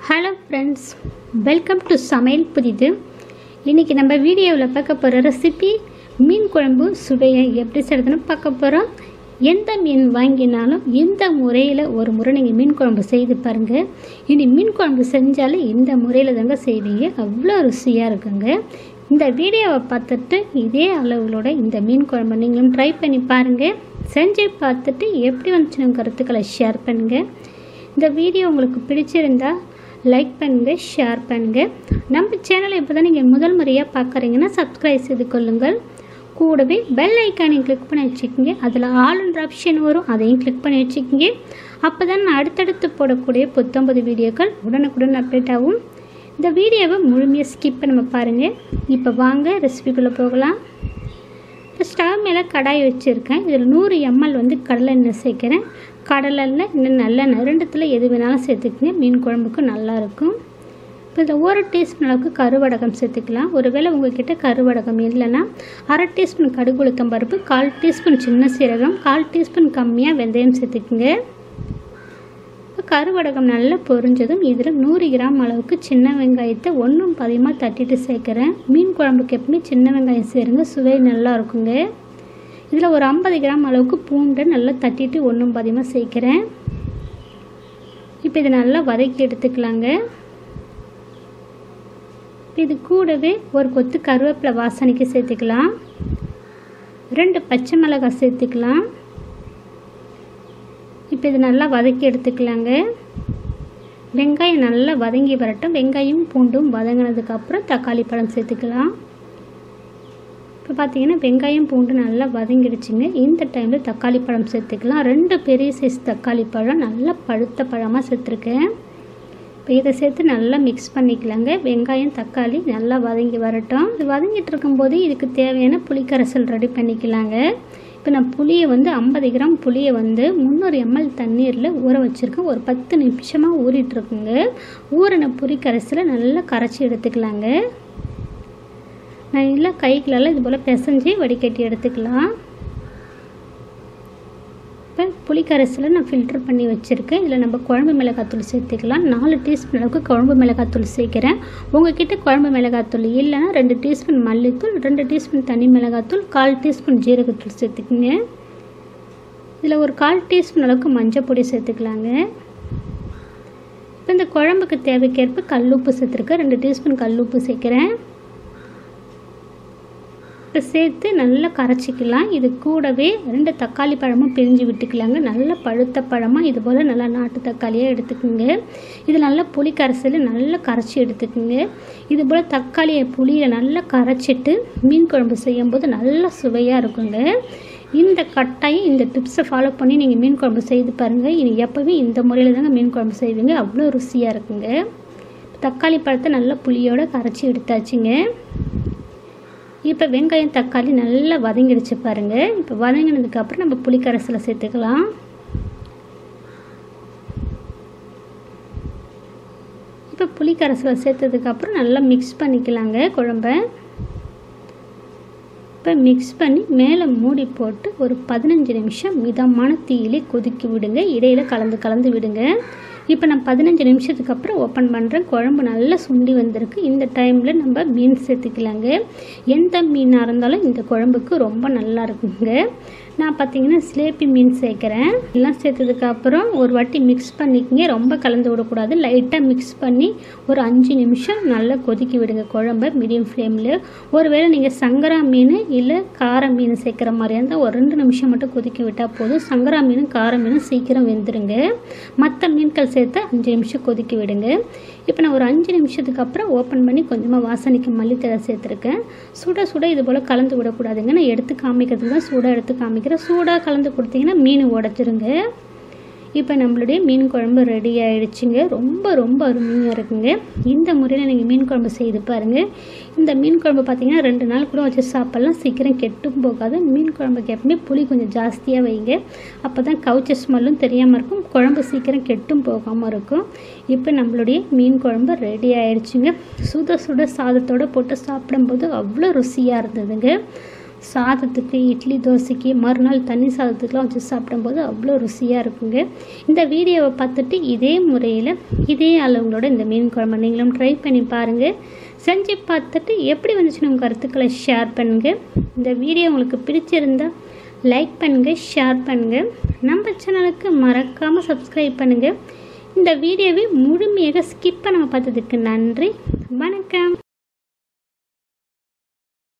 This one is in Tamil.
ஹலோ ஃப்ரெண்ட்ஸ் வெல்கம் டு சமையல் புதிது இன்றைக்கி நம்ம வீடியோவில் பார்க்க போகிற ரெசிபி மீன் குழம்பு சுவையை எப்படி செய்கிறதுன்னு பார்க்க போகிறோம் எந்த மீன் வாங்கினாலும் எந்த முறையில் ஒரு முறை நீங்கள் மீன் குழம்பு செய்து பாருங்கள் இனி மீன் குழம்பு செஞ்சாலே இந்த முறையில் தாங்க செய்வீங்க அவ்வளோ ருசியாக இருக்குங்க இந்த வீடியோவை பார்த்துட்டு இதே அளவுகளோட இந்த மீன் குழம்பு நீங்களும் ட்ரை பண்ணி பாருங்கள் செஞ்சு பார்த்துட்டு எப்படி வந்துச்சுன்னு கருத்துக்களை ஷேர் பண்ணுங்கள் இந்த வீடியோ உங்களுக்கு பிடிச்சிருந்தா லைக் பண்ணுங்கள் ஷேர் பண்ணுங்கள் நம்ம சேனலை இப்போ தான் நீங்கள் முதல் முறையாக பார்க்குறீங்கன்னா சப்ஸ்கிரைப் செய்து கொள்ளுங்கள் கூடவே பெல் ஐக்கானையும் கிளிக் பண்ணி வச்சுக்கோங்க அதில் ஆல்ன்ற ஆப்ஷன் வரும் அதையும் கிளிக் பண்ணி வச்சுக்கோங்க அப்போ தான் நான் அடுத்தடுத்து போடக்கூடிய புத்தம்பது வீடியோக்கள் உடனுக்குடன் அப்டேட் ஆகும் இந்த வீடியோவை முழுமையாக ஸ்கிப் பண்ணாம பாருங்கள் இப்போ வாங்க ரெசிபிக்குள்ளே போகலாம் இப்போ ஸ்டவ் மேலே கடாய் வச்சுருக்கேன் இதில் நூறு எம்எல் வந்து கடலை எண்ணெய் சேர்க்குறேன் கடலெண்ணெய் இன்னும் நல்லெண்ணெய் ரெண்டுத்தில் எது வேணாலும் சேர்த்துக்குங்க மீன் குழம்புக்கு நல்லாயிருக்கும் இப்போ இதில் ஒரு டீஸ்பூன் அளவுக்கு கருவடகம் சேர்த்துக்கலாம் ஒருவேளை உங்ககிட்ட கருவடகம் இல்லைன்னா அரை டீஸ்பூன் கடுகு உளுத்தம் பருப்பு கால் டீஸ்பூன் சின்ன சீரகம் கால் டீஸ்பூன் கம்மியாக வெந்தயம் சேர்த்துக்குங்க இப்போ கருவடகம் நல்லா பொரிஞ்சதும் இதில் நூறு கிராம் அளவுக்கு சின்ன வெங்காயத்தை ஒன்றும் பதிகமாக தட்டிட்டு சேர்க்குறேன் மீன் குழம்புக்கு எப்பவுமே சின்ன வெங்காயம் சேருங்க சுவை நல்லா இருக்குங்க இதில் ஒரு ஐம்பது கிராம் அளவுக்கு பூண்டை நல்லா தட்டிட்டு ஒன்றும் பதிகமாக சேர்க்குறேன் இப்போ இதை நல்லா வதக்கி எடுத்துக்கலாங்க இது கூடவே ஒரு கொத்து கருவேப்பிலை வாசனைக்கு சேர்த்துக்கலாம் ரெண்டு பச்சை மிளகாய் சேர்த்துக்கலாம் இப்போ இது நல்லா வதக்கி எடுத்துக்கலாங்க வெங்காயம் நல்லா வதங்கி வரட்டும் வெங்காயம் பூண்டும் வதங்கினதுக்கப்புறம் தக்காளி பழம் சேர்த்துக்கலாம் இப்போ பார்த்தீங்கன்னா வெங்காயம் பூண்டு நல்லா வதங்கிடுச்சுங்க இந்த டைமில் தக்காளி பழம் சேர்த்துக்கலாம் ரெண்டு பெரிய சைஸ் தக்காளி பழம் நல்லா பழுத்த பழமாக சேர்த்துருக்கேன் இப்போ இதை சேர்த்து நல்லா மிக்ஸ் பண்ணிக்கலாங்க வெங்காயம் தக்காளி நல்லா வதங்கி வரட்டும் இது வதங்கிட்டு இருக்கும்போது இதுக்கு தேவையான புளிக்கரைசல் ரெடி பண்ணிக்கலாங்க இப்போ நான் புளியை வந்து ஐம்பது கிராம் புளியை வந்து முந்நூறு எம்எல் தண்ணீரில் ஊற வச்சுருக்கேன் ஒரு பத்து நிமிஷமாக ஊறிட்டுருக்குங்க ஊறின புளி கரைசலை நல்லா கரைச்சி எடுத்துக்கலாங்க நல்லா கைகளெல்லாம் இது போல் பிசைஞ்சு வடிகட்டி எடுத்துக்கலாம் இப்போ புளிக்கரைசலை நான் ஃபில்ட்ரு பண்ணி வச்சுருக்கேன் இதில் நம்ம குழம்பு மிளகாத்தூள் சேர்த்துக்கலாம் நாலு டீஸ்பூன் அளவுக்கு குழம்பு மிளகாத்தூள் சேர்க்குறேன் உங்ககிட்ட குழம்பு மிளகாத்தூள் இல்லைன்னா ரெண்டு டீஸ்பூன் மல்லித்தூள் ரெண்டு டீஸ்பூன் தனி மிளகாத்தூள் கால் டீஸ்பூன் ஜீரகத்தூள் சேர்த்துக்குங்க இதில் ஒரு கால் டீஸ்பூன் அளவுக்கு மஞ்சள் பொடி சேர்த்துக்கலாங்க இப்போ இந்த குழம்புக்கு தேவைக்கேற்ப கல்லுப்பு சேர்த்துருக்கேன் ரெண்டு டீஸ்பூன் கல்லுப்பு சேர்க்குறேன் இப்போ சேர்த்து நல்லா கரைச்சிக்கலாம் இது கூடவே ரெண்டு தக்காளி பழமும் பிரிஞ்சு விட்டுக்கலாங்க நல்ல பழுத்த பழமாக இது போல் நல்லா நாட்டு தக்காளியாக எடுத்துக்கோங்க இது நல்லா புளி கரைசல் நல்லா கரைச்சி எடுத்துக்கோங்க இது போல் தக்காளியை புளியில் நல்லா கரைச்சிட்டு மீன் குழம்பு செய்யும்போது நல்லா சுவையாக இருக்குங்க இந்த கட்டாயம் இந்த டிப்ஸை ஃபாலோ பண்ணி நீங்கள் மீன் குழம்பு செய்து பாருங்கள் இனி எப்போவே இந்த முறையில் தாங்க மீன் குழம்பு செய்வீங்க அவ்வளோ ருசியாக இருக்குங்க தக்காளி பழத்தை நல்லா புளியோடு கரைச்சி எடுத்தாச்சுங்க இப்போ வெங்காயம் தக்காளி நல்லா வதங்கிடுச்சு பாருங்கள் இப்போ வதங்கினதுக்கப்புறம் நம்ம புளிக்கரைசலை சேர்த்துக்கலாம் இப்போ புளிக்கரைசலை சேர்த்ததுக்கப்புறம் நல்லா மிக்ஸ் பண்ணிக்கலாங்க குழம்ப இப்போ மிக்ஸ் பண்ணி மேலே மூடி போட்டு ஒரு பதினஞ்சு நிமிஷம் மிதமான தீயிலே கொதிக்கி விடுங்க இடையில் கலந்து கலந்து விடுங்க இப்போ நான் பதினஞ்சு நிமிஷத்துக்கு அப்புறம் ஓப்பன் பண்ணுறேன் குழம்பு நல்லா சுண்டி வந்திருக்கு இந்த டைமில் நம்ம மீன் சேர்த்துக்கலாங்க எந்த மீனாக இருந்தாலும் இந்த குழம்புக்கு ரொம்ப நல்லா இருக்குங்க நான் பார்த்தீங்கன்னா சிலேப்பி மீன் சேர்க்குறேன் எல்லாம் சேர்த்ததுக்கப்புறம் ஒரு வாட்டி மிக்ஸ் பண்ணிக்கங்க ரொம்ப கலந்து விடக்கூடாது லைட்டாக மிக்ஸ் பண்ணி ஒரு அஞ்சு நிமிஷம் நல்லா கொதிக்கி விடுங்க குழம்ப மீடியம் ஃப்ளேமில் ஒருவேளை நீங்கள் சங்கரா மீன் இல்லை கார மீன் சேர்க்குற மாதிரியா இருந்தால் ஒரு ரெண்டு நிமிஷம் மட்டும் கொதிக்கி விட்டால் போதும் சங்கரா மீனும் கார மீனும் சீக்கிரம் வெந்துருங்க மற்ற மீன்கள் சேர்த்து அஞ்சு நிமிஷம் கொதிக்க விடுங்க இப்போ நான் ஒரு அஞ்சு நிமிஷத்துக்கு அப்புறம் ஓப்பன் பண்ணி கொஞ்சமாக வாசனைக்கு மல்லித்தழை சேர்த்துருக்கேன் சுட சுட இது போல் கலந்து விடக்கூடாதுங்க நான் எடுத்து காமிக்கிறதுக்கு தான் சூடாக எடுத்து காமிக்கிறேன் சூடாக கலந்து கொடுத்தீங்கன்னா மீன் உடச்சிருங்க இப்போ நம்மளுடைய மீன் குழம்பு ரெடி ஆகிடுச்சுங்க ரொம்ப ரொம்ப அருமையாக இருக்குங்க இந்த முறையில் நீங்கள் மீன் குழம்பு செய்து பாருங்கள் இந்த மீன் குழம்பு பார்த்தீங்கன்னா ரெண்டு நாள் கூட வச்சு சாப்பிட்லாம் சீக்கிரம் கெட்டும் போகாது மீன் குழம்புக்கு எப்பவுமே புளி கொஞ்சம் ஜாஸ்தியாக வைங்க அப்போ தான் கவுச்ச ஸ்மெல்லும் தெரியாமல் இருக்கும் குழம்பு சீக்கிரம் கெட்டும் போகாமல் இருக்கும் இப்போ நம்மளுடைய மீன் குழம்பு ரெடி ஆகிடுச்சுங்க சுட சுட சாதத்தோடு போட்டு சாப்பிடும்போது அவ்வளோ ருசியாக இருந்ததுங்க சாதத்துக்கு இட்லி தோசைக்கு மறுநாள் தண்ணி சாதத்துக்குலாம் வச்சு சாப்பிடும்போது அவ்வளோ ருசியாக இருக்குங்க இந்த வீடியோவை பார்த்துட்டு இதே முறையில் இதே அளவுகளோட இந்த மீன் குழம்பு நீங்களும் ட்ரை பண்ணி பாருங்கள் செஞ்சு பார்த்துட்டு எப்படி வந்துச்சுன்னு உங்கள் கருத்துக்களை ஷேர் பண்ணுங்கள் இந்த வீடியோ உங்களுக்கு பிடிச்சிருந்தா லைக் பண்ணுங்கள் ஷேர் பண்ணுங்கள் நம்ம சேனலுக்கு மறக்காமல் சப்ஸ்கிரைப் பண்ணுங்கள் இந்த வீடியோவை முழுமையாக ஸ்கிப் பண்ணாமல் பார்த்ததுக்கு நன்றி வணக்கம்